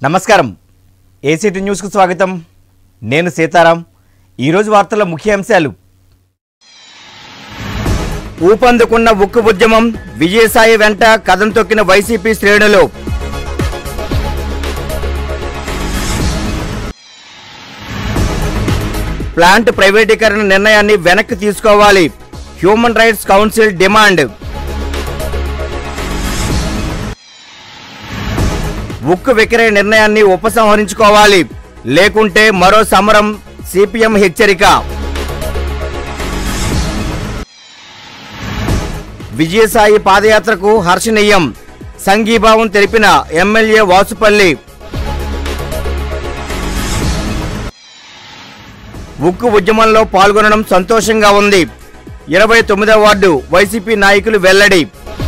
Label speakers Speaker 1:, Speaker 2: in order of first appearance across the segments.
Speaker 1: నమస్కారం ఏసీటీ న్యూస్కు స్వాగతం నేను సీతారాం ఈరోజు వార్తల ముఖ్య అంశాలు ఊపందుకున్న ఉక్కు ఉద్యమం విజయసాయి వెంట కథం తొక్కిన వైసీపీ శ్రేణులు ప్లాంట్ ప్రైవేటీకరణ నిర్ణయాన్ని వెనక్కి తీసుకోవాలి హ్యూమన్ రైట్స్ కౌన్సిల్ డిమాండ్ ఉక్కు విక్రయ నిర్ణయాన్ని ఉపసంహరించుకోవాలి లేకుంటే మరో సమరం సిపిఎం హెచ్చరిక విజయసాయి పాదయాత్రకు హర్షణీయం సంఘీభావం తెలిపిన ఎమ్మెల్యే వాసుపల్లి ఉక్కు ఉద్యమంలో పాల్గొనడం సంతోషంగా ఉంది ఇరవై తొమ్మిదవ వార్డు వైసీపీ నాయకులు వెల్లడి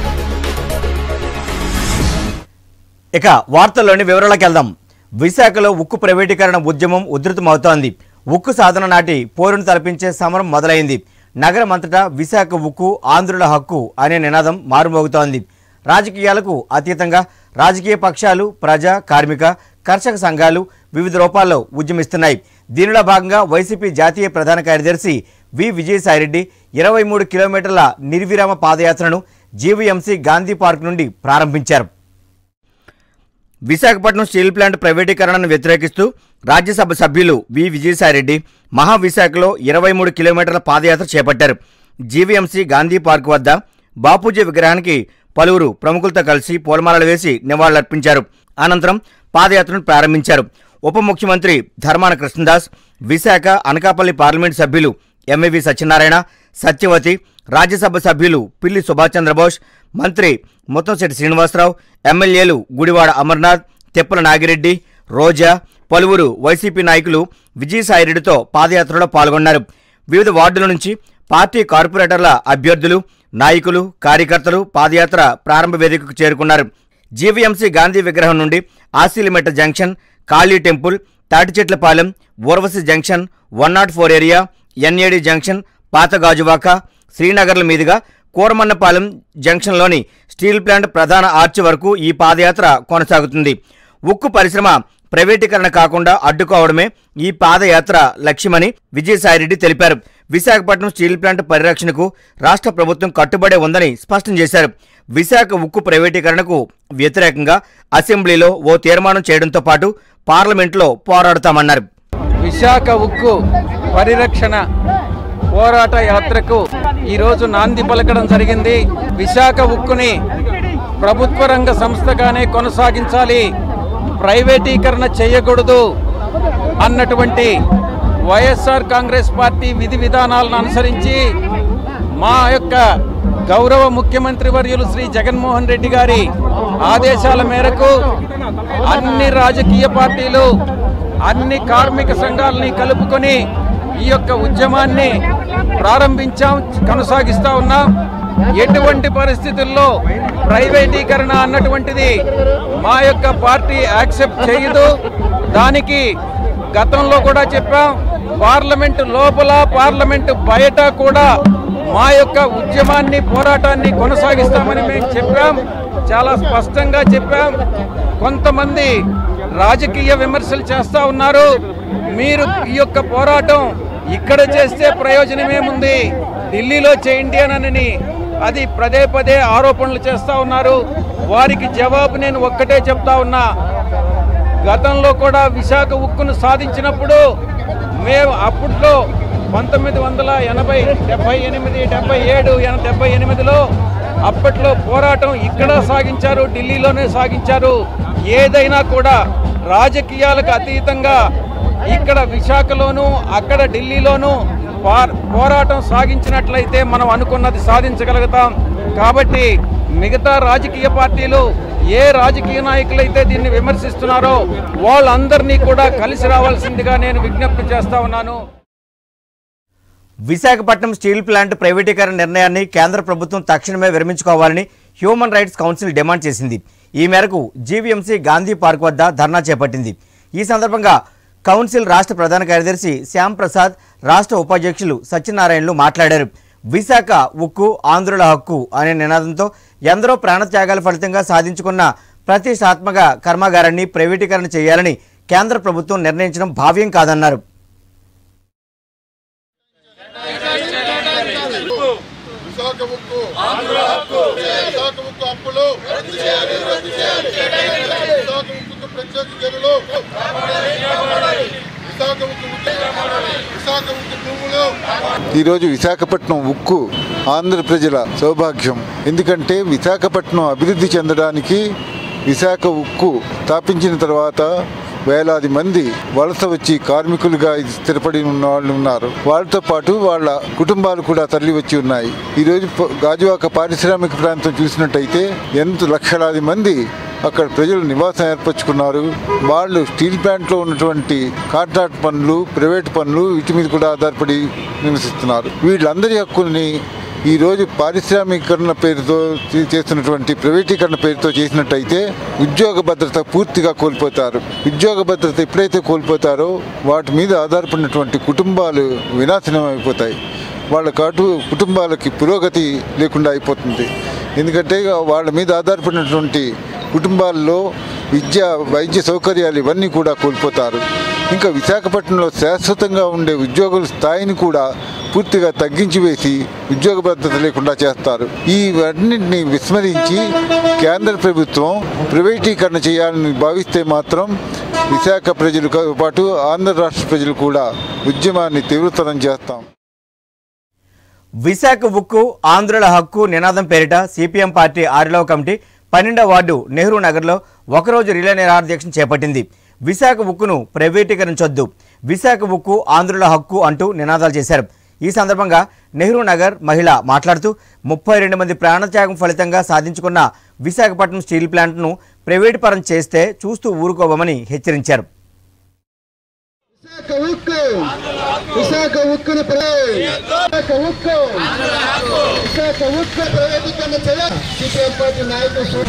Speaker 1: ఇక వార్తల్లోని వివరాలకు వెళ్దాం విశాఖలో ఉక్కు ప్రైవేటీకరణ ఉద్యమం ఉధృతమవుతోంది ఉక్కు సాధన నాటి పోరును తలపించే సమరం మొదలైంది నగరం అంతటా విశాఖ ఉక్కు ఆంధ్రుల హక్కు అనే నినాదం మారుమోగుతోంది రాజకీయాలకు అతీతంగా రాజకీయ పక్షాలు ప్రజా కార్మిక కర్షక సంఘాలు వివిధ రూపాల్లో ఉద్యమిస్తున్నాయి దీనిలో భాగంగా వైసీపీ జాతీయ ప్రధాన కార్యదర్శి వి విజయసాయిరెడ్డి ఇరవై మూడు కిలోమీటర్ల నిర్విరామ పాదయాత్రను జీవీఎంసీ గాంధీ పార్క్ నుండి ప్రారంభించారు విశాఖపట్నం స్టీల్ ప్లాంట్ ప్రైవేటీకరణను వ్యతిరేకిస్తూ రాజ్యసభ సభ్యులు వి విజయసాయిరెడ్డి మహావిశాఖలో ఇరవై మూడు కిలోమీటర్ల పాదయాత్ర చేపట్టారు జీవీఎంసీ గాంధీ పార్క్ వద్ద బాపూజీ విగ్రహానికి పలువురు ప్రముఖులతో కలిసి పూలమాలలు వేసి నివాళులర్పించారు అనంతరం పాదయాత్రను ప్రారంభించారు ఉప ముఖ్యమంత్రి ధర్మాన కృష్ణదాస్ విశాఖ అనకాపల్లి పార్లమెంటు సభ్యులు ఎంఏవి సత్యనారాయణ సత్యవతి రాజ్యసభ సభ్యులు పిల్లి సుభాష్ చంద్రబోస్ మంత్రి ముత్తంశెట్టి శ్రీనివాసరావు ఎమ్మెల్యేలు గుడివాడ అమర్నాథ్ తిప్పల నాగిరెడ్డి రోజా పలువురు వైసీపీ నాయకులు విజయసాయిరెడ్డితో పాదయాత్రలో పాల్గొన్నారు వివిధ వార్డుల నుంచి పార్టీ కార్పొరేటర్ల అభ్యర్థులు నాయకులు కార్యకర్తలు పాదయాత్ర ప్రారంభ వేదికకు చేరుకున్నారు జీవీఎంసీ గాంధీ విగ్రహం నుండి Asilmetta junction Kali temple Thatichetlapalem Urvashi junction one nought four area NAD junction పాత గాజువాక శ్రీనగర్ల మీదుగా కూరమన్నపాలెం జంక్షన్లోని స్టీల్ ప్లాంట్ ప్రధాన ఆర్చి వరకు ఈ పాదయాత్ర కొనసాగుతుంది ఉక్కు పరిశ్రమ ప్రైవేటీకరణ కాకుండా అడ్డుకోవడమే ఈ పాదయాత్ర లక్ష్యమని విజయసాయిరెడ్డి తెలిపారు విశాఖపట్నం స్టీల్ ప్లాంట్ పరిరక్షణకు రాష్ట్ర ప్రభుత్వం కట్టుబడే ఉందని స్పష్టం చేశారు విశాఖ ఉక్కు ప్రైవేటీకరణకు వ్యతిరేకంగా అసెంబ్లీలో ఓ తీర్మానం చేయడంతో పాటు పార్లమెంట్లో పోరాడుతామన్నారు
Speaker 2: విశాఖ ఉక్కు పరిరక్షణ పోరాట యాత్రకు ఈరోజు నాంది పలకడం జరిగింది విశాఖ ఉక్కుని ప్రభుత్వ రంగ సంస్థగానే కొనసాగించాలి ప్రైవేటీకరణ చేయకూడదు అన్నటువంటి వైఎస్ఆర్ కాంగ్రెస్ పార్టీ విధి విధానాలను అనుసరించి మా యొక్క గౌరవ ముఖ్యమంత్రి వర్యులు శ్రీ జగన్మోహన్ రెడ్డి గారి ఆదేశాల మేరకు అన్ని రాజకీయ పార్టీలు అన్ని కార్మిక సంఘాలని కలుపుకొని ఈ యొక్క ఉద్యమాన్ని ప్రారంభించాం కొనసాగిస్తా ఉన్నాం ఎటువంటి పరిస్థితుల్లో ప్రైవేటీకరణ అన్నటువంటిది మా యొక్క పార్టీ యాక్సెప్ట్ చేయదు దానికి గతంలో కూడా చెప్పాం పార్లమెంటు లోపల పార్లమెంటు బయట కూడా మా యొక్క ఉద్యమాన్ని పోరాటాన్ని కొనసాగిస్తామని మేము చెప్పాం చాలా స్పష్టంగా చెప్పాం కొంతమంది రాజకీయ విమర్శలు చేస్తూ ఉన్నారు మీరు ఈ యొక్క పోరాటం ఇక్కడ చేస్తే ప్రయోజనమేముంది ఢిల్లీలో చేయండి అనని అది పదే పదే ఆరోపణలు చేస్తూ ఉన్నారు వారికి జవాబు నేను ఒక్కటే చెప్తా ఉన్నా గతంలో కూడా విశాఖ ఉక్కును సాధించినప్పుడు మేము అప్పట్లో పంతొమ్మిది వందల ఎనభై డెబ్బై ఎనిమిది డెబ్బై ఏడు ఎన- డెబ్బై ఎనిమిదిలో అప్పట్లో పోరాటం ఇక్కడ సాగించారు ఢిల్లీలోనే సాగించారు ఏదైనా కూడా రాజకీయాలకు అతీతంగా ఇక్కడ విశాఖలోను అక్కడ ఢిల్లీలోను పా- పోరాటం సాగించినట్లయితే మనం అనుకున్నది సాధించగలుగుతాం కాబట్టి మిగతా రాజకీయ పార్టీలు ఏ రాజకీయ నాయకులైతే దీన్ని విమర్శిస్తున్నారో వాళ్ళందరినీ కూడా కలిసి రావాల్సిందిగా నేను విజ్ఞప్తి చేస్తా ఉన్నాను
Speaker 1: విశాఖపట్నం స్టీల్ ప్లాంట్ ప్రైవేటీకరణ నిర్ణయాన్ని కేంద్ర ప్రభుత్వం తక్షణమే విరమించుకోవాలని హ్యూమన్ రైట్స్ కౌన్సిల్ డిమాండ్ చేసింది ఈ మేరకు జీవీఎంసీ గాంధీ పార్క్ వద్ద ధర్నా చేపట్టింది ఈ సందర్భంగా కౌన్సిల్ రాష్ట్ర ప్రధాన కార్యదర్శి శ్యామ్ ప్రసాద్ రాష్ట్ర ఉపాధ్యక్షులు సత్యనారాయణలు మాట్లాడారు విశాఖ ఉక్కు ఆంధ్రుల హక్కు అనే నినాదంతో ఎందరో ప్రాణత్యాగాల ఫలితంగా సాధించుకున్న ప్రతిష్టాత్మక కర్మాగారాన్ని ప్రైవేటీకరణ చేయాలని కేంద్ర ప్రభుత్వం నిర్ణయించడం భావ్యం కాదన్నారు
Speaker 3: విశాఖ ఉక్కు విశాఖ ఉక్కు అప్పులు విశాఖ ఉక్కుకు ప్రత్యేక గనులు విశాఖ ఉక్కు విశాఖ ఉక్కు భూములు
Speaker 4: ఈరోజు విశాఖపట్నం ఉక్కు ఆంధ్ర ప్రజల సౌభాగ్యం ఎందుకంటే విశాఖపట్నం అభివృద్ధి చెందడానికి విశాఖ ఉక్కు స్థాపించిన తర్వాత వేలాది మంది వలస వచ్చి కార్మికులుగా స్థిరపడి ఉన్న వాళ్ళు ఉన్నారు వాళ్ళతో పాటు వాళ్ళ కుటుంబాలు కూడా తరలి వచ్చి ఉన్నాయి ఈరోజు ప- గాజువాక పారిశ్రామిక ప్రాంతం చూసినట్టయితే ఎంత లక్షలాది మంది అక్కడ ప్రజలు నివాసం ఏర్పరచుకున్నారు వాళ్ళు స్టీల్ ప్లాంట్లో ఉన్నటువంటి కాంట్రాక్ట్ పనులు ప్రైవేట్ పనులు వీటి మీద కూడా ఆధారపడి నివసిస్తున్నారు వీళ్ళందరి హక్కుల్ని ఈరోజు పారిశ్రామికరణ పేరుతో చే- చేస్తున్నటువంటి ప్రైవేటీకరణ పేరుతో చేసినట్టయితే ఉద్యోగ భద్రత పూర్తిగా కోల్పోతారు ఉద్యోగ భద్రత ఎప్పుడైతే కోల్పోతారో వాటి మీద ఆధారపడినటువంటి కుటుంబాలు వినాశనం అయిపోతాయి వాళ్ళ కాటు కుటుంబాలకి పురోగతి లేకుండా అయిపోతుంది ఎందుకంటే వాళ్ళ మీద ఆధారపడినటువంటి కుటుంబాల్లో విద్య వైద్య సౌకర్యాలు ఇవన్నీ కూడా కోల్పోతారు ఇంకా విశాఖపట్నంలో శాశ్వతంగా ఉండే ఉద్యోగుల స్థాయిని కూడా పూర్తిగా తగ్గించి వేసి ఉద్యోగ భద్రత లేకుండా చేస్తారు ఈ అన్నింటినీ విస్మరించి కేంద్ర ప్రభుత్వం ప్రైవేటీకరణ చేయాలని భావిస్తే మాత్రం విశాఖ ప్రజలతో పాటు ఆంధ్ర రాష్ట్ర ప్రజలు కూడా ఉద్యమాన్ని తీవ్రతరం చేస్తాం
Speaker 1: విశాఖ ఉక్కు ఆంధ్రుల హక్కు నినాదం పేరిట సిపిఎం పార్టీ ఆరిలో కమిటీ పన్నెండవ వార్డు నెహ్రూ నగర్లో ఒకరోజు రిలే నిరాధ్యక్షం చేపట్టింది విశాఖ ఉక్కును ప్రైవేటీకరించొద్దు విశాఖ ఉక్కు ఆంధ్రుల హక్కు అంటూ నినాదాలు చేశారు ఈ సందర్భంగా నెహ్రూ నగర్ మహిళ మాట్లాడుతూ ముప్పై రెండు మంది ప్రాణత్యాగం ఫలితంగా సాధించుకున్న విశాఖపట్నం స్టీల్ ప్లాంట్ను ప్రైవేటు పరం చేస్తే చూస్తూ ఊరుకోవమని హెచ్చరించారు
Speaker 3: విశాఖ ఉక్కు విశాఖ ఉక్కుని ప్ర- విశాఖ ఉక్కు విశాఖ ఉక్కు ప్రైవేటీకరణ చేయాలి సిపిఎం పార్టీ నాయకులు శ్రీ-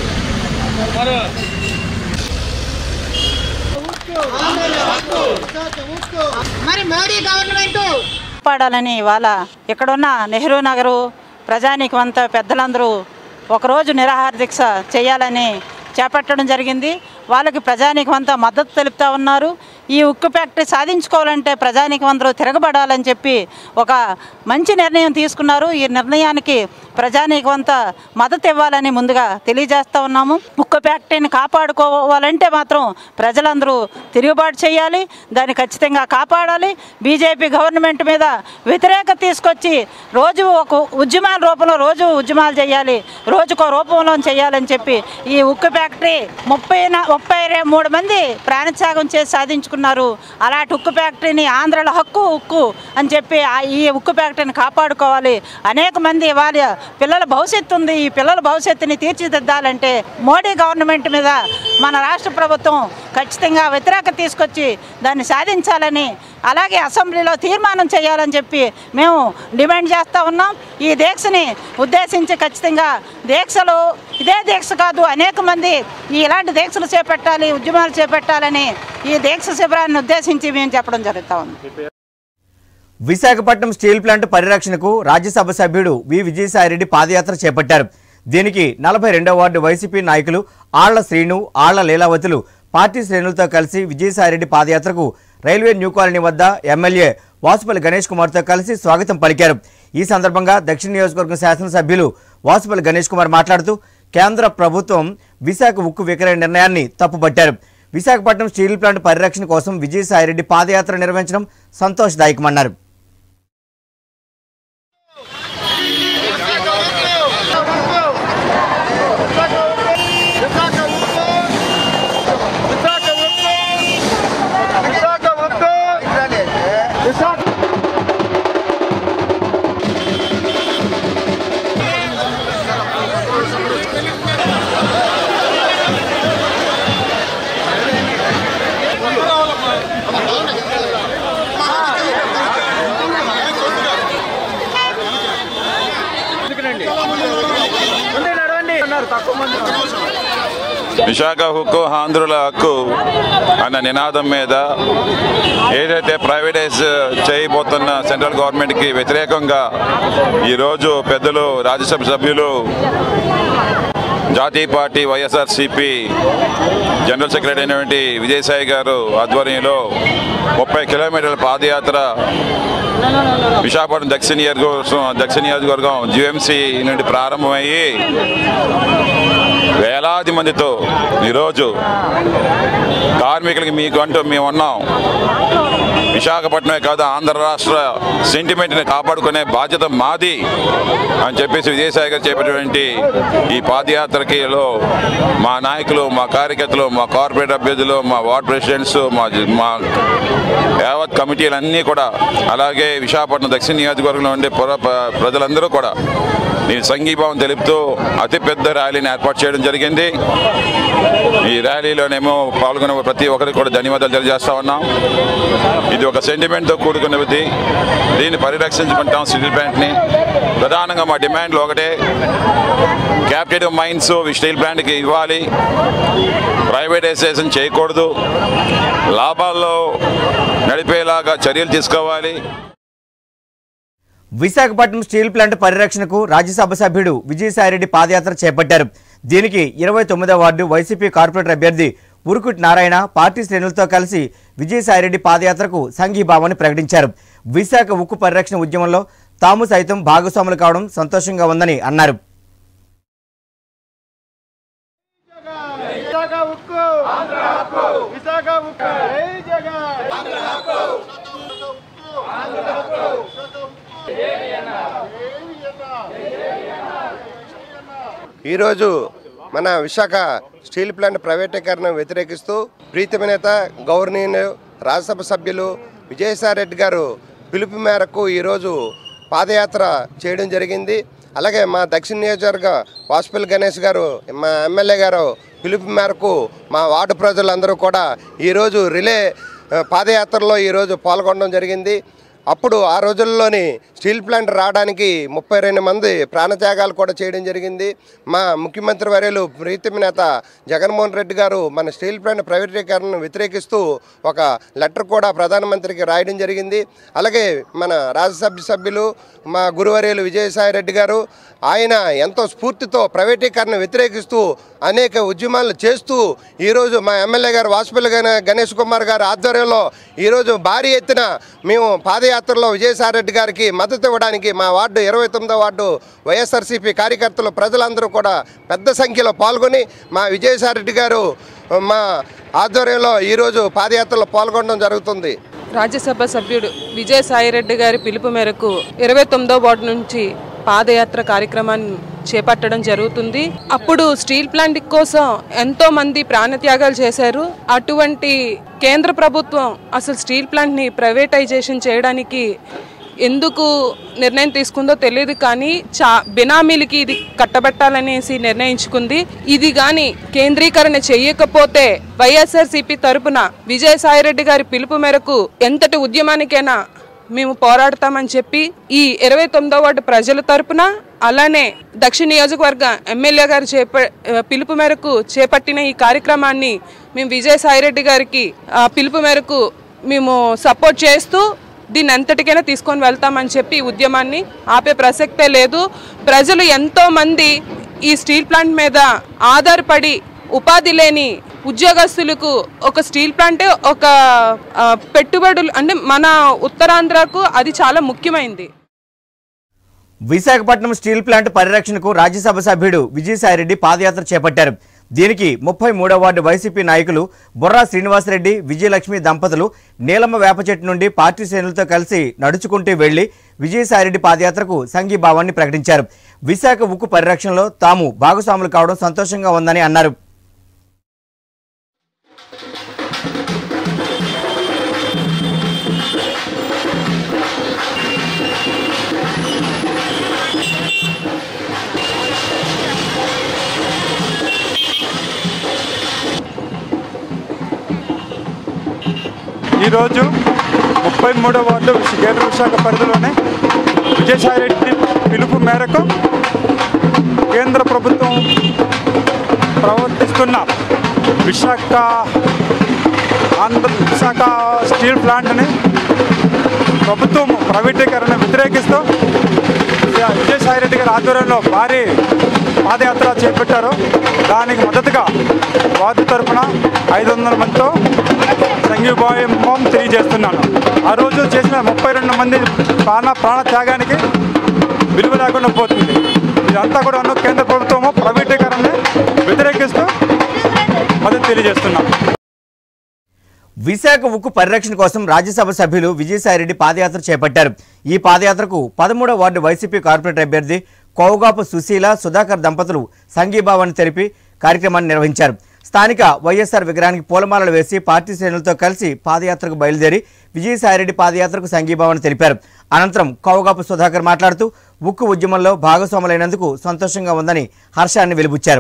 Speaker 3: విశాఖ ఉక్కు
Speaker 5: మరి మోడీ గవర్నమెంట్
Speaker 6: కాపాడాలని ఇవాళ ఇక్కడున్న నెహ్రూ నగరు ప్రజానీకం అంతా పెద్దలందరూ ఒకరోజు నిరాహార దీక్ష చేయాలని చేపట్టడం జరిగింది వాళ్ళకి ప్రజానీకం అంతా మద్దతు తెలుపుతా ఉన్నారు ఈ ఉక్కు ఫ్యాక్టరీ సాధించుకోవాలంటే ప్రజానీకం అందరూ తిరగబడాలని చెప్పి ఒక మంచి నిర్ణయం తీసుకున్నారు ఈ నిర్ణయానికి ప్రజానీకం అంతా మద్దతు ఇవ్వాలని ముందుగా తెలియజేస్తా ఉన్నాము ఉక్కు ఫ్యాక్టరీని కాపాడుకోవాలంటే మాత్రం ప్రజలందరూ తిరుగుబాటు చేయాలి దాన్ని ఖచ్చితంగా కాపాడాలి బీజేపీ గవర్నమెంట్ మీద వ్యతిరేకత తీసుకొచ్చి రోజు ఒక ఉద్యమాల రూపంలో రోజు ఉద్యమాలు చేయాలి రోజుకో రూపంలో చేయాలని చెప్పి ఈ ఉక్కు ఫ్యాక్టరీ ముప్పై న- ముప్పై రె- మూడు మంది ప్రాణత్యాగం చేసి సాధించుకున్నారు అలాంటి ఉక్కు ఫ్యాక్టరీని ఆంధ్రల హక్కు ఉక్కు అని చెప్పి ఆ ఈ ఉక్కు ఫ్యాక్టరీని కాపాడుకోవాలి అనేక మంది వాళ్ళ పిల్లల భవిష్యత్తు ఉంది ఈ పిల్లల భవిష్యత్తుని తీర్చిదిద్దాలంటే మోడీ గవర్నమెంట్ మీద మన రాష్ట్ర ప్రభుత్వం ఖచ్చితంగా వ్యతిరేకత తీసుకొచ్చి దాన్ని సాధించాలని అలాగే అసెంబ్లీలో తీర్మానం చేయాలని చెప్పి మేము డిమాండ్ చేస్తూ ఉన్నాం ఈ దీక్షని ఉద్దేశించి ఖచ్చితంగా దీక్షలు ఇదే దీక్ష కాదు అనేక మంది ఈ ఇలాంటి దీక్షలు చేపట్టాలి ఉద్యమాలు చేపట్టాలని ఈ దీక్ష శిబిరాన్ని ఉద్దేశించి మేము చెప్పడం జరుగుతూ ఉంది
Speaker 1: విశాఖపట్నం స్టీల్ ప్లాంట్ పరిరక్షణకు రాజ్యసభ సభ్యుడు వి విజయసాయిరెడ్డి పాదయాత్ర చేపట్టారు దీనికి నలభై రెండవ వార్డు వైసీపీ నాయకులు ఆళ్ల శ్రీను ఆళ్ల లీలావతులు పార్టీ శ్రేణులతో కలిసి విజయసాయిరెడ్డి పాదయాత్రకు రైల్వే న్యూ కాలనీ వద్ద ఎమ్మెల్యే వాసుపల్లి గణేష్ కుమార్తో కలిసి స్వాగతం పలికారు ఈ సందర్భంగా దక్షిణ నియోజకవర్గం శాసనసభ్యులు వాసుపల్లి గణేష్ కుమార్ మాట్లాడుతూ కేంద్ర ప్రభుత్వం విశాఖ ఉక్కు విక్రయ నిర్ణయాన్ని తప్పుపట్టారు విశాఖపట్నం స్టీల్ ప్లాంట్ పరిరక్షణ కోసం విజయసాయిరెడ్డి పాదయాత్ర నిర్వహించడం సంతోషదాయకమన్నారు
Speaker 7: విశాఖ హక్కు ఆంధ్రుల హక్కు అన్న నినాదం మీద ఏదైతే ప్రైవేటైజ్ చేయబోతున్న సెంట్రల్ గవర్నమెంట్కి వ్యతిరేకంగా ఈరోజు పెద్దలు రాజ్యసభ సభ్యులు జాతీయ పార్టీ వైఎస్ఆర్సిపి జనరల్ సెక్రటరీ అయినటువంటి విజయసాయి గారు ఆధ్వర్యంలో ముప్పై కిలోమీటర్ల పాదయాత్ర విశాఖపట్నం దక్షిణ నియోజకవర్గం దక్షిణ నియోజకవర్గం జిఎంసి నుండి ప్రారంభమయ్యి వేలాది మందితో ఈరోజు కార్మికులకి మీకు అంటూ మేము ఉన్నాం విశాఖపట్నమే కాదు ఆంధ్ర రాష్ట్ర సెంటిమెంట్ని కాపాడుకునే బాధ్యత మాది అని చెప్పేసి విజయసాయి గారు చెప్పినటువంటి ఈ పాదయాత్రకిలో మా నాయకులు మా కార్యకర్తలు మా కార్పొరేట్ అభ్యర్థులు మా వార్డ్ ప్రెసిడెంట్స్ మా మా యావత్ కమిటీలన్నీ కూడా అలాగే విశాఖపట్నం దక్షిణ నియోజకవర్గంలో ఉండే పుర ప్ర- ప్రజలందరూ కూడా ఈ సంఘీభావం తెలుపుతూ అతిపెద్ద ర్యాలీని ఏర్పాటు చేయడం జరిగింది ఈ ర్యాలీలోనేమో పాల్గొన్న ప్రతి ఒక్కరికి కూడా ధన్యవాదాలు తెలియజేస్తా ఉన్నాం ఇది ఒక సెంటిమెంట్తో కూడుకున్నది దీన్ని పరిరక్షించుకుంటాం స్టీల్ ప్లాంట్ని ప్రధానంగా మా డిమాండ్లు ఒకటే క్యాపిటల్ మైన్స్ స్టీల్ ప్లాంట్కి ఇవ్వాలి ప్రైవేటైజేషన్ చేయకూడదు లాభాల్లో నడిపేలాగా చర్యలు తీసుకోవాలి
Speaker 1: విశాఖపట్నం స్టీల్ ప్లాంట్ పరిరక్షణకు రాజ్యసభ సభ్యుడు విజయసాయిరెడ్డి పాదయాత్ర చేపట్టారు దీనికి ఇరవై తొమ్మిదవ వార్డు వైసీపీ కార్పొరేటర్ అభ్యర్థి ఉరుకుటి నారాయణ పార్టీ శ్రేణులతో కలిసి విజయసాయిరెడ్డి పాదయాత్రకు సంఘీభావాన్ని ప్రకటించారు విశాఖ ఉక్కు పరిరక్షణ ఉద్యమంలో తాము సైతం భాగస్వాములు కావడం సంతోషంగా ఉందని అన్నారు
Speaker 3: విశాఖ ఉక్కు విశాఖ ఉక్కు జై జగన్
Speaker 8: ఈరోజు మన విశాఖ స్టీల్ ప్లాంట్ ప్రైవేటీకరణ వ్యతిరేకిస్తూ ప్రీతమ నేత గౌరవనీయులు రాజ్యసభ సభ్యులు విజయసాయి రెడ్డి గారు పిలుపు మేరకు ఈరోజు పాదయాత్ర చేయడం జరిగింది అలాగే మా దక్షిణ నియోజకవర్గ వాసుపల్లి గణేష్ గారు మా ఎమ్మెల్యే గారు పిలుపు మేరకు మా వార్డు ప్రజలందరూ కూడా ఈరోజు రిలే ఆ, పాదయాత్రలో ఈరోజు పాల్గొనడం జరిగింది అప్పుడు ఆ రోజుల్లోని స్టీల్ ప్లాంట్ రావడానికి ముప్పై రెండు మంది ప్రాణత్యాగాలు కూడా చేయడం జరిగింది మా ముఖ్యమంత్రి వర్యులు ప్రీతిమ నేత జగన్మోహన్ రెడ్డి గారు మన స్టీల్ ప్లాంట్ ప్రైవేటీకరణను వ్యతిరేకిస్తూ ఒక లెటర్ కూడా ప్రధానమంత్రికి రాయడం జరిగింది అలాగే మన రాజ్యసభ సభ్యులు మా గురువర్యులు విజయసాయి రెడ్డి గారు ఆయన ఎంతో స్ఫూర్తితో ప్రైవేటీకరణ వ్యతిరేకిస్తూ అనేక ఉద్యమాలు చేస్తూ ఈరోజు మా ఎమ్మెల్యే గారు వాసుపల్లి గణ- గణేష్ కుమార్ గారి ఆధ్వర్యంలో ఈరోజు భారీ ఎత్తున మేము పాదయాత్రలో విజయసాయి రెడ్డి గారికి మద్దతు ఇవ్వడానికి మా వార్డు ఇరవై తొమ్మిదో వార్డు వైఎస్ఆర్సీపీ కార్యకర్తలు ప్రజలందరూ కూడా పెద్ద సంఖ్యలో పాల్గొని మా విజయసాయి రెడ్డి గారు మా ఆధ్వర్యంలో ఈరోజు పాదయాత్రలో పాల్గొనడం జరుగుతుంది
Speaker 9: రాజ్యసభ సభ్యుడు విజయసాయిరెడ్డి గారి పిలుపు మేరకు ఇరవై తొమ్మిదో వార్డు నుంచి పాదయాత్ర కార్యక్రమాన్ని చేపట్టడం జరుగుతుంది అప్పుడు స్టీల్ ప్లాంట్ కోసం ఎంతో మంది ప్రాణత్యాగాలు చేశారు అటువంటి కేంద్ర ప్రభుత్వం అసలు స్టీల్ ప్లాంట్ని ప్రైవేటైజేషన్ చేయడానికి ఎందుకు నిర్ణయం తీసుకుందో తెలియదు కానీ చా బినామీలకి ఇది కట్టబెట్టాలనేసి నిర్ణయించుకుంది ఇది గాని కేంద్రీకరణ చెయ్యకపోతే వైఎస్ఆర్సీపీ తరపున విజయసాయిరెడ్డి గారి పిలుపు మేరకు ఎంతటి ఉద్యమానికైనా మేము పోరాడతామని చెప్పి ఈ ఇరవై తొమ్మిదో వార్డు ప్రజల తరపున అలానే దక్షిణ నియోజకవర్గ ఎమ్మెల్యే గారు చేప పిలుపు మేరకు చేపట్టిన ఈ కార్యక్రమాన్ని మేము విజయసాయిరెడ్డి గారికి ఆ, పిలుపు మేరకు మేము సపోర్ట్ చేస్తూ దీన్ని ఎంతటికైనా తీసుకొని వెళ్తామని చెప్పి ఈ ఉద్యమాన్ని ఆపే ప్రసక్తే లేదు ప్రజలు ఎంతో మంది ఈ స్టీల్ ప్లాంట్ మీద ఆధారపడి ఉపాధి లేని ఉద్యోగస్తులకు ఒక స్టీల్ ప్లాంటే ఒక ఆ, పెట్టుబడులు అంటే మన ఉత్తరాంధ్రకు అది చాలా ముఖ్యమైనది
Speaker 1: విశాఖపట్నం స్టీల్ ప్లాంట్ పరిరక్షణకు రాజ్యసభ సభ్యుడు విజయసాయిరెడ్డి పాదయాత్ర చేపట్టారు దీనికి ముప్పై మూడవ వార్డు వైసీపీ నాయకులు బుర్రా శ్రీనివాసరెడ్డి విజయలక్ష్మి దంపతులు నీలమ్మ వేప చెట్టు నుండి పార్టీ శ్రేణులతో కలిసి నడుచుకుంటూ వెళ్లి విజయసాయిరెడ్డి పాదయాత్రకు సంఘీభావాన్ని ప్రకటించారు విశాఖ ఉక్కు పరిరక్షణలో తాము భాగస్వాములు కావడం సంతోషంగా ఉందని అన్నారు
Speaker 10: ఈరోజు ముప్పై మూడో వార్డు విశ- గ్రేటర్ విశాఖ పరిధిలోనే విజయసాయిరెడ్డి పిలుపు మేరకు కేంద్ర ప్రభుత్వం ప్రవర్తిస్తున్న విశాఖ ఆంధ్ర విశాఖ స్టీల్ ప్లాంట్ని ప్రభుత్వం ప్రైవేటీకరణ వ్యతిరేకిస్తూ విజయసాయిరెడ్డి గారి ఆధ్వర్యంలో భారీ పాదయాత్ర చేపట్టారో దానికి మద్దతుగా వార్డు తరఫున ఐదు వందల మందితో సంఘీభావం తెలియజేస్తున్నాను ఆ రోజు చేసిన ముప్పై రెండు మంది ప్రాణ ప్రాణ త్యాగానికి విలువ లేకుండా పోతుంది ఇదంతా కూడా కేంద్ర ప్రభుత్వము ప్రైవేటీకరణని వ్యతిరేకిస్తూ మద్దతు తెలియజేస్తున్నాం
Speaker 1: విశాఖ ఉక్కు పరిరక్షణ కోసం రాజ్యసభ సభ్యులు విజయసాయిరెడ్డి పాదయాత్ర చేపట్టారు ఈ పాదయాత్రకు పదమూడవ వార్డు వైసీపీ కార్పొరేటర్ అభ్యర్థి కోవగాపు సుశీల సుధాకర్ దంపతులు సంఘీభావాన్ని తెలిపి కార్యక్రమాన్ని నిర్వహించారు స్థానిక వైఎస్ఆర్ విగ్రహానికి పూలమాలలు వేసి పార్టీ శ్రేణులతో కలిసి పాదయాత్రకు బయలుదేరి విజయసాయిరెడ్డి పాదయాత్రకు సంఘీభావాన్ని తెలిపారు అనంతరం కోవగాపు సుధాకర్ మాట్లాడుతూ ఉక్కు ఉద్యమంలో భాగస్వాములైనందుకు సంతోషంగా ఉందని హర్షాన్ని వెలిబుచ్చారు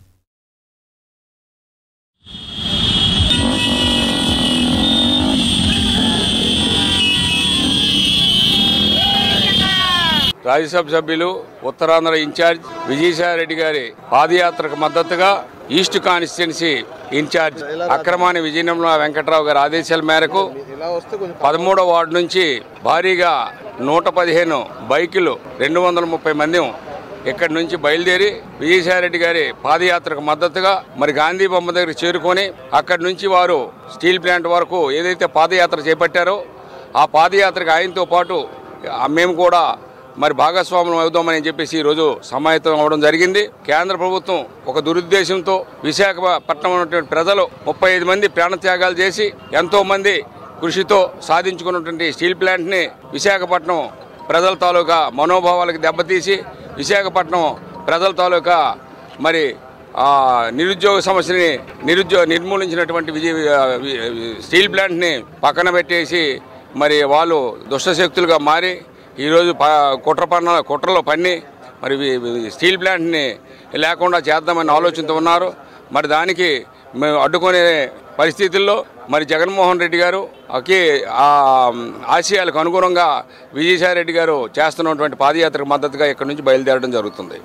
Speaker 11: రాజ్యసభ సభ్యులు ఉత్తరాంధ్ర ఇన్ఛార్జ్ విజయసాయిరెడ్డి గారి పాదయాత్రకు మద్దతుగా ఈస్ట్ కాన్స్టిట్యున్సీ ఇన్ఛార్జ్ అక్రమాని విజయనగరంలో వెంకట్రావు గారి ఆదేశాల మేరకు పదమూడవ వార్డు నుంచి భారీగా నూట పదిహేను బైకులు రెండు వందల ముప్పై మంది ఇక్కడి నుంచి బయలుదేరి విజయసాయిరెడ్డి గారి పాదయాత్రకు మద్దతుగా మరి గాంధీ బొమ్మ దగ్గర చేరుకొని అక్కడి నుంచి వారు స్టీల్ ప్లాంట్ వరకు ఏదైతే పాదయాత్ర చేపట్టారో ఆ పాదయాత్రకు ఆయనతో పాటు ఆ మేము కూడా మరి భాగస్వాములం అవుదామని చెప్పేసి ఈరోజు సమాయత్తం అవ్వడం జరిగింది కేంద్ర ప్రభుత్వం ఒక దురుద్దేశంతో విశాఖపట్నం ఉన్నటువంటి ప్రజలు ముప్పై ఐదు మంది ప్రాణత్యాగాలు చేసి ఎంతో మంది కృషితో సాధించుకున్నటువంటి స్టీల్ ప్లాంట్ని విశాఖపట్నం ప్రజల తాలూకా మనోభావాలకు దెబ్బతీసి విశాఖపట్నం ప్రజల తాలూకా మరి ఆ, నిరుద్యోగ సమస్యని నిరుద్యోగ నిర్మూలించినటువంటి విజయ ఆ, వి- స్టీల్ ప్లాంట్ని పక్కన పెట్టేసి మరి వాళ్ళు దుష్టశక్తులుగా మారి ఈరోజు ప కుట్ర పన్న కుట్రలో పన్ని మరి వి- వి- స్టీల్ ప్లాంట్ని లేకుండా చేద్దామని ఆలోచనతో ఉన్నారు మరి దానికి మేము అడ్డుకునే పరిస్థితుల్లో మరి జగన్మోహన్ రెడ్డి గారు ఒకే ఆ ఆశయాలకు అనుగుణంగా విజయసాయి రెడ్డి గారు చేస్తున్నటువంటి పాదయాత్రకు మద్దతుగా ఇక్కడి నుంచి బయలుదేరడం జరుగుతుంది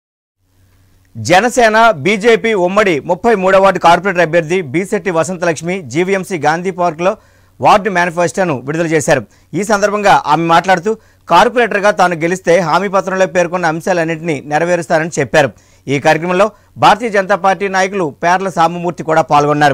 Speaker 1: జనసేన బీజేపీ ఉమ్మడి ముప్పై మూడవ వార్డు కార్పొరేటర్ అభ్యర్థి బీశెట్టి వసంతలక్ష్మి జీవీఎంసీ గాంధీ పార్క్లో వార్డు మేనిఫెస్టోను విడుదల చేశారు ఈ సందర్భంగా ఆమె మాట్లాడుతూ కార్పొరేటర్గా తాను గెలిస్తే హామీ పత్రంలో పేర్కొన్న అంశాలన్నింటినీ నెరవేరుస్తారని చెప్పారు ఈ కార్యక్రమంలో భారతీయ జనతా పార్టీ నాయకులు పేర్ల సామమూర్తి కూడా పాల్గొన్నారు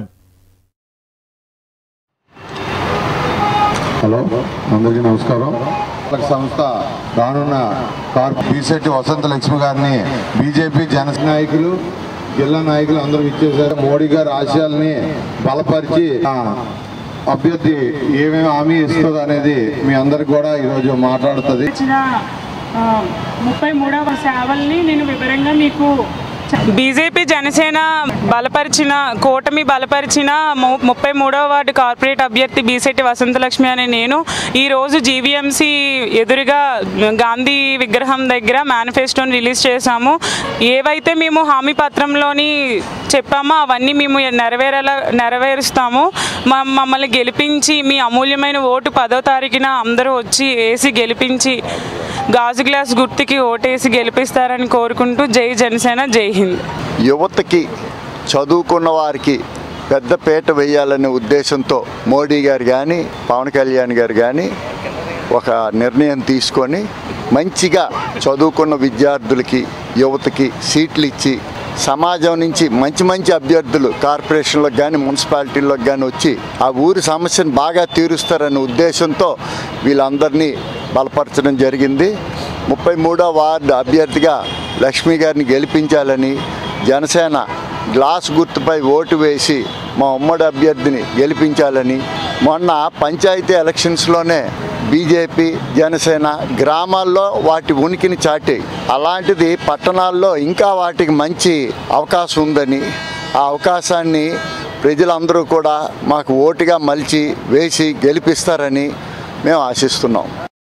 Speaker 12: హలో అందరికీ నమస్కారం ఒక సంస్థ రానున్న కార్ బీసెట్టి వసంత లక్ష్మి గారిని బీజేపీ జన నాయకులు జిల్లా నాయకులు అందరూ ఇచ్చేసారు మోడీ గారి ఆశయాల్ని బలపరిచి ఆ, అభ్యర్థి ఏమేమి హామీ ఇస్తుంది అనేది మీ అందరికి కూడా ఈరోజు మాట్లాడుతుంది
Speaker 13: ఇచ్చిన ఆ, ముప్పై మూడవ సేవల్ని నేను వివరంగా మీకు బీజేపీ జనసేన బలపరిచిన కూటమి బలపరిచిన ము- ముప్పై మూడవ వార్డు కార్పొరేట్ అభ్యర్థి బీసెట్టి వసంతలక్ష్మి అనే నేను ఈరోజు జీవీఎంసీ ఎదురుగా గాంధీ విగ్రహం దగ్గర మేనిఫెస్టోని రిలీజ్ చేశాము ఏవైతే మేము హామీ పత్రంలోని చెప్పామో అవన్నీ మేము నెరవేరేలా నెరవేరుస్తాము మ- మమ్మల్ని గెలిపించి మీ అమూల్యమైన ఓటు పదో తారీఖున అందరూ వచ్చి వేసి గెలిపించి గాజు గ్లాస్ గుర్తుకి ఓటేసి గెలిపిస్తారని కోరుకుంటూ జై జనసేన జై హింద్
Speaker 14: యువతకి చదువుకున్న వారికి పెద్ద పీట వేయాలనే ఉద్దేశంతో మోడీ గారు కానీ పవన్ కళ్యాణ్ గారు కానీ ఒక నిర్ణయం తీసుకొని మంచిగా చదువుకున్న విద్యార్థులకి యువతకి సీట్లు ఇచ్చి సమాజం నుంచి మంచి మంచి అభ్యర్థులు కార్పొరేషన్లకు కానీ మున్సిపాలిటీలకు కానీ వచ్చి ఆ ఊరి సమస్యను బాగా తీరుస్తారనే ఉద్దేశంతో వీళ్ళందరినీ బలపరచడం జరిగింది ముప్పై మూడో వార్డు అభ్యర్థిగా లక్ష్మి గారిని గెలిపించాలని జనసేన గ్లాస్ గుర్తుపై ఓటు వేసి మా ఉమ్మడి అభ్యర్థిని గెలిపించాలని మొన్న పంచాయతీ ఎలక్షన్స్లోనే బీజేపీ జనసేన గ్రామాల్లో వాటి ఉనికిని చాటాయి అలాంటిది పట్టణాల్లో ఇంకా వాటికి మంచి అవకాశం ఉందని ఆ అవకాశాన్ని ప్రజలందరూ కూడా మాకు ఓటుగా మలిచి వేసి గెలిపిస్తారని మేము ఆశిస్తున్నాం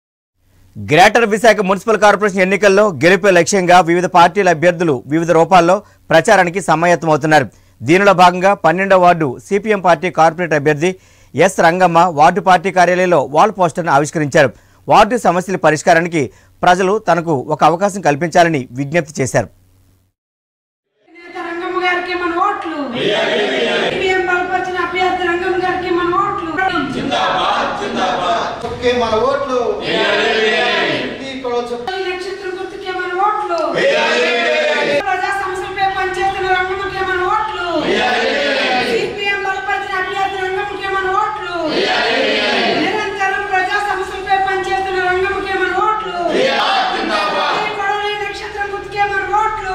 Speaker 1: గ్రేటర్ విశాఖ మున్సిపల్ కార్పొరేషన్ ఎన్నికల్లో గెలుపే లక్ష్యంగా వివిధ పార్టీల అభ్యర్థులు వివిధ రూపాల్లో ప్రచారానికి సమాయత్తమవుతున్నారు దీనిలో భాగంగా పన్నెండవ వార్డు సిపిఎం పార్టీ కార్పొరేట్ అభ్యర్థి ఎస్ రంగమ్మ వార్డు పార్టీ కార్యాలయంలో వాల్ పోస్టర్ను ఆవిష్కరించారు వార్డు సమస్యల పరిష్కారానికి ప్రజలు తనకు ఒక అవకాశం కల్పించాలని విజ్ఞప్తి చేశారు
Speaker 15: రంగమ్మ గారికి మన ఓట్లు సిపిఎం బలపరిచిన అభ్యర్థి రంగమ్మ గారికి మన ఓట్లు
Speaker 3: మన ఓట్లు
Speaker 15: నక్షత్రం గుర్తుకే మన ఓట్లు ప్రజా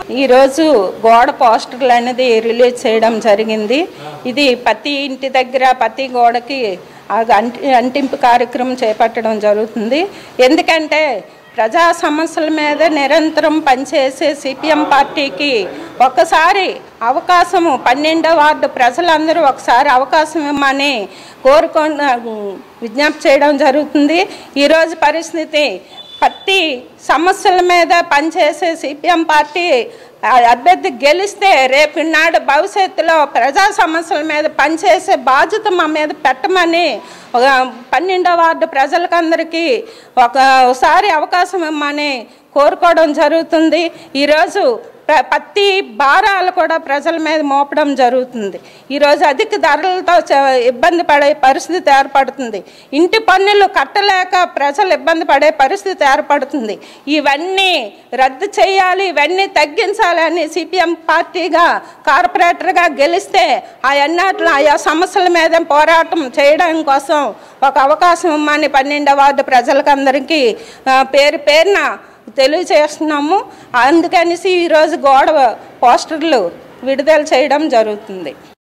Speaker 16: ఈరోజు గోడ పోస్టర్లు అనేది రిలీజ్ చేయడం జరిగింది ఇది ప్రతి ఇంటి దగ్గర ప్రతి గోడకి ఆ అంటి అంటింపు కార్యక్రమం చేపట్టడం జరుగుతుంది ఎందుకంటే ప్రజా సమస్యల మీద నిరంతరం పనిచేసే సిపిఎం పార్టీకి ఒక్కసారి అవకాశము పన్నెండో వార్డు ప్రజలందరూ ఒకసారి అవకాశం ఇమ్మని కోరుకొని విజ్ఞప్తి చేయడం జరుగుతుంది ఈరోజు పరిస్థితి ప్రతి సమస్యల మీద పనిచేసే సిపిఎం పార్టీ ఆ అభ్యర్థి గెలిస్తే రేపు నాడు భవిష్యత్తులో ప్రజా సమస్యల మీద పనిచేసే బాధ్యత మా మీద పెట్టమని ఒక పన్నెండో వార్డు ప్రజలకందరికీ ఒకసారి అవకాశం ఇమ్మని కోరుకోవడం జరుగుతుంది ఈరోజు ప్ర- ప్రతి భారాలు కూడా ప్రజల మీద మోపడం జరుగుతుంది ఈరోజు అధిక ధరలతో చ- ఇబ్బంది పడే పరిస్థితి ఏర్పడుతుంది ఇంటి పన్నులు కట్టలేక ప్రజలు ఇబ్బంది పడే పరిస్థితి ఏర్పడుతుంది ఇవన్నీ రద్దు చేయాలి ఇవన్నీ తగ్గించాలి అని సిపిఎం పార్టీగా కార్పొరేటర్గా గెలిస్తే ఆ ఎన్నాట్లు ఆయా సమస్యల మీద పోరాటం చేయడం కోసం ఒక అవకాశం ఇమ్మని పన్నెండవ వార్డు ప్రజలకందరికీ ఆ, పేరు పేరున తెలియజేస్తున్నాము అందుకనేసి ఈరోజు గోడ పోస్టర్లు విడుదల చేయడం జరుగుతుంది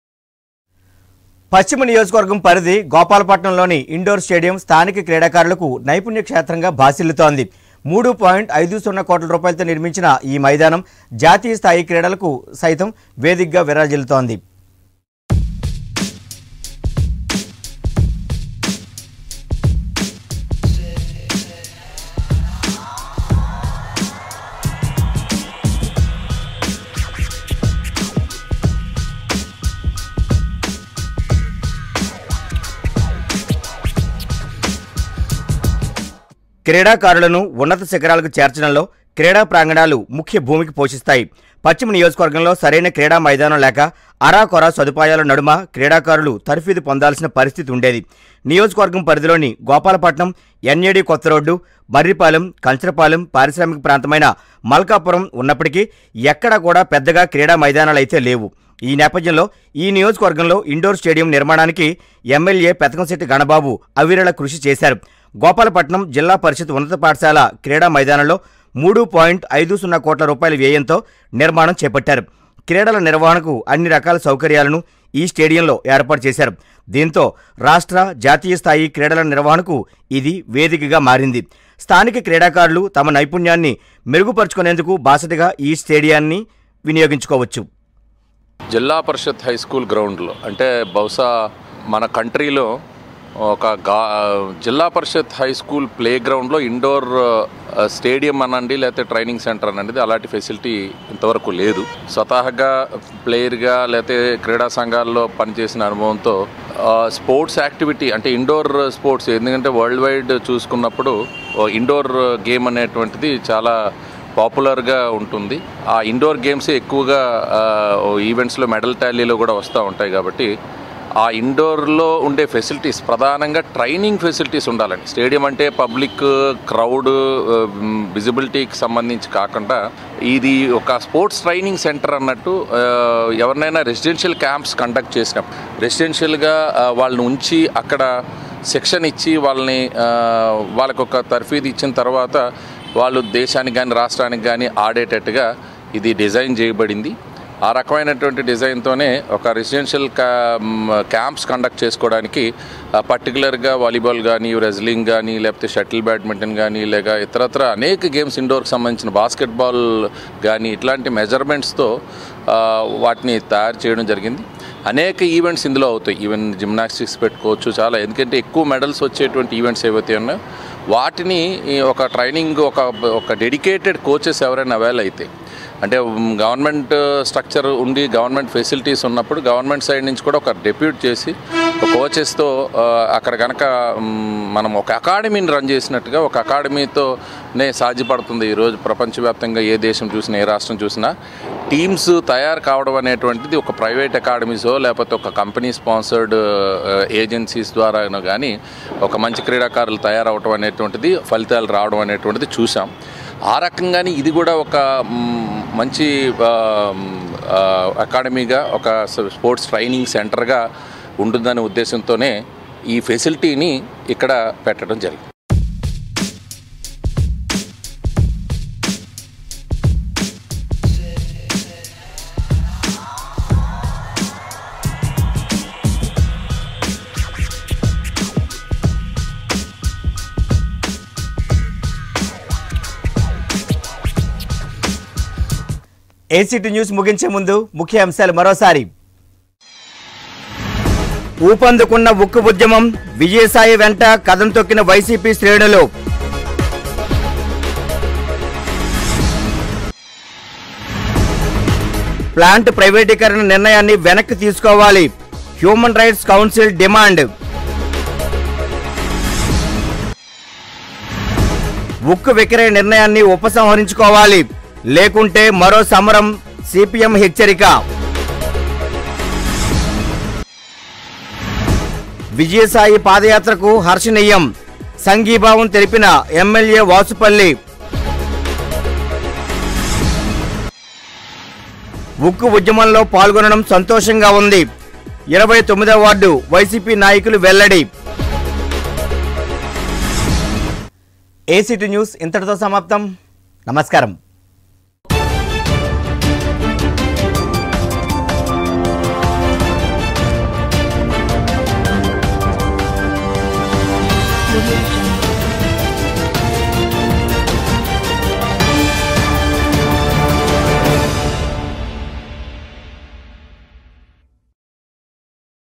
Speaker 1: పశ్చిమ నియోజకవర్గం పరిధి గోపాలపట్నంలోని ఇండోర్ స్టేడియం స్థానిక క్రీడాకారులకు నైపుణ్య క్షేత్రంగా భాసిల్లుతోంది మూడు పాయింట్ ఐదు సున్నా కోట్ల రూపాయలతో నిర్మించిన ఈ మైదానం జాతీయ స్థాయి క్రీడలకు సైతం వేదికగా విరాజిల్లుతోంది క్రీడాకారులను ఉన్నత శిఖరాలకు చేర్చడంలో క్రీడా ప్రాంగణాలు ముఖ్య భూమికి పోషిస్తాయి పశ్చిమ నియోజకవర్గంలో సరైన క్రీడా మైదానం లేక అరాకొరా సదుపాయాల నడుమ క్రీడాకారులు తర్ఫీదు పొందాల్సిన పరిస్థితి ఉండేది నియోజకవర్గం పరిధిలోని గోపాలపట్నం ఎన్ఏడి కొత్త రోడ్డు బర్రిపాలెం కంచరపాలెం పారిశ్రామిక ప్రాంతమైన మల్కాపురం ఉన్నప్పటికీ ఎక్కడా కూడా పెద్దగా క్రీడా మైదానాలైతే లేవు ఈ నేపథ్యంలో ఈ నియోజకవర్గంలో ఇండోర్ స్టేడియం నిర్మాణానికి ఎమ్మెల్యే పెతకంశెట్టి గణబాబు అవిరళ కృషి చేశారు గోపాలపట్నం జిల్లా పరిషత్ ఉన్నత పాఠశాల క్రీడా మైదానంలో మూడు పాయింట్ ఐదు సున్నా కోట్ల రూపాయల వ్యయంతో నిర్మాణం చేపట్టారు క్రీడల నిర్వహణకు అన్ని రకాల సౌకర్యాలను ఈ స్టేడియంలో ఏర్పాటు చేశారు దీంతో రాష్ట్ర జాతీయ స్థాయి క్రీడల నిర్వహణకు ఇది వేదికగా మారింది స్థానిక క్రీడాకారులు తమ నైపుణ్యాన్ని మెరుగుపరుచుకునేందుకు బాసటగా ఈ స్టేడియాన్ని వినియోగించుకోవచ్చు
Speaker 17: జిల్లా పరిషత్ హై స్కూల్ గ్రౌండ్లో అంటే బహుశా మన కంట్రీలో ఒక గా Zilla Parishad high school play గ్రౌండ్లో ఇండోర్ ఆ, స్టేడియం అనండి లేకపోతే ట్రైనింగ్ సెంటర్ అనండి అలాంటి ఫెసిలిటీ ఇంతవరకు లేదు స్వతహాగా ప్లేయర్గా లేకపోతే క్రీడా సంఘాల్లో పనిచేసిన అనుభవంతో ఆ, స్పోర్ట్స్ యాక్టివిటీ అంటే ఇండోర్ స్పోర్ట్స్ ఎందుకంటే వరల్డ్ వైడ్ చూసుకున్నప్పుడు ఓ ఇండోర్ గేమ్ అనేటువంటిది చాలా పాపులర్గా ఉంటుంది ఆ ఇండోర్ గేమ్స్ ఎక్కువగా ఆ, ఓ ఈవెంట్స్లో మెడల్ టాలీలో కూడా వస్తూ ఉంటాయి కాబట్టి ఆ ఇండోర్లో ఉండే ఫెసిలిటీస్ ప్రధానంగా ట్రైనింగ్ ఫెసిలిటీస్ ఉండాలండి స్టేడియం అంటే పబ్లిక్ క్రౌడ్ విజిబిలిటీకి సంబంధించి కాకుండా ఇది ఒక స్పోర్ట్స్ ట్రైనింగ్ సెంటర్ అన్నట్టు ఆ, ఎవరినైనా రెసిడెన్షియల్ క్యాంప్స్ కండక్ట్ చేసినప్పుడు రెసిడెన్షియల్గా వాళ్ళని ఉంచి అక్కడ శిక్షణ ఇచ్చి వాళ్ళని ఆ, వాళ్ళకు ఒక తర్ఫీదు ఇచ్చిన తర్వాత వాళ్ళు దేశానికి కానీ రాష్ట్రానికి కానీ ఆడేటట్టుగా ఇది డిజైన్ చేయబడింది ఆ రకమైనటువంటి డిజైన్తోనే ఒక రెసిడెన్షియల్ క్యాంప్స్ కండక్ట్ చేసుకోవడానికి పర్టికులర్గా వాలీబాల్ కానీ రెజ్లింగ్ కానీ లేకపోతే షటిల్ బ్యాడ్మింటన్ కానీ లేక ఇతరత్ర అనేక గేమ్స్ ఇండోర్కి సంబంధించిన బాస్కెట్బాల్ కానీ ఇట్లాంటి మెజర్మెంట్స్తో వాటిని తయారు చేయడం జరిగింది అనేక ఈవెంట్స్ ఇందులో అవుతాయి ఈవెన్ జిమ్నాస్టిక్స్ పెట్టుకోవచ్చు చాలా ఎందుకంటే ఎక్కువ మెడల్స్ వచ్చేటువంటి ఈవెంట్స్ ఏవైతే ఉన్నాయో వాటిని ఈ ఒక ట్రైనింగ్ ఒక ఒక డెడికేటెడ్ కోచెస్ ఎవరైనా అవైల్ అయితే అంటే గవర్నమెంట్ స్ట్రక్చర్ ఉండి గవర్నమెంట్ ఫెసిలిటీస్ ఉన్నప్పుడు గవర్నమెంట్ సైడ్ నుంచి కూడా ఒక డెప్యూట్ చేసి ఒక కోచెస్తో అక్కడ కనుక మ్, మనం ఒక అకాడమీని రన్ చేసినట్టుగా ఒక అకాడమీతోనే సాధ్యపడుతుంది ఈరోజు ప్రపంచవ్యాప్తంగా ఏ దేశం చూసినా ఏ రాష్ట్రం చూసినా టీమ్స్ తయారు కావడం అనేటువంటిది ఒక ప్రైవేట్ అకాడమీసో లేకపోతే ఒక కంపెనీ స్పాన్సర్డ్ ఏజెన్సీస్ ద్వారా కానీ ఒక మంచి క్రీడాకారులు తయారవడం అనేటువంటిది ఫలితాలు రావడం అనేటువంటిది చూసాం ఆ రకంగానే ఇది కూడా ఒక మ్, మంచి ఆ, ఆ, అకాడమీగా ఒక స్పోర్ట్స్ ట్రైనింగ్ సెంటర్గా ఉంటుందనే ఉద్దేశంతోనే ఈ ఫెసిలిటీని ఇక్కడ పెట్టడం జరిగింది
Speaker 1: ఏసీటీ న్యూస్ ముగించే ముందు ముఖ్య అంశాలు మరోసారి ఊపందుకున్న ఉక్కు ఉద్యమం విజయసాయి వెంట కదం తొక్కిన వైసీపీ శ్రేణులు ప్లాంట్ ప్రైవేటీకరణ నిర్ణయాన్ని వెనక్కి తీసుకోవాలి హ్యూమన్ రైట్స్ కౌన్సిల్ డిమాండ్ ఉక్కు విక్రయ నిర్ణయాన్ని ఉపసంహరించుకోవాలి లేకుంటే మరో సమరం సిపిఎం హెచ్చరిక విజయసాయి పాదయాత్రకు హర్షణీయం సంఘీభావం తెలిపిన ఎమ్మెల్యే వాసుపల్లి ఉక్కు ఉద్యమంలో పాల్గొనడం సంతోషంగా ఉంది ఇరవై తొమ్మిదవ వార్డు వైసీపీ నాయకులు వెల్లడి ఏసీటీ న్యూస్ ఇంతటితో సమాప్తం నమస్కారం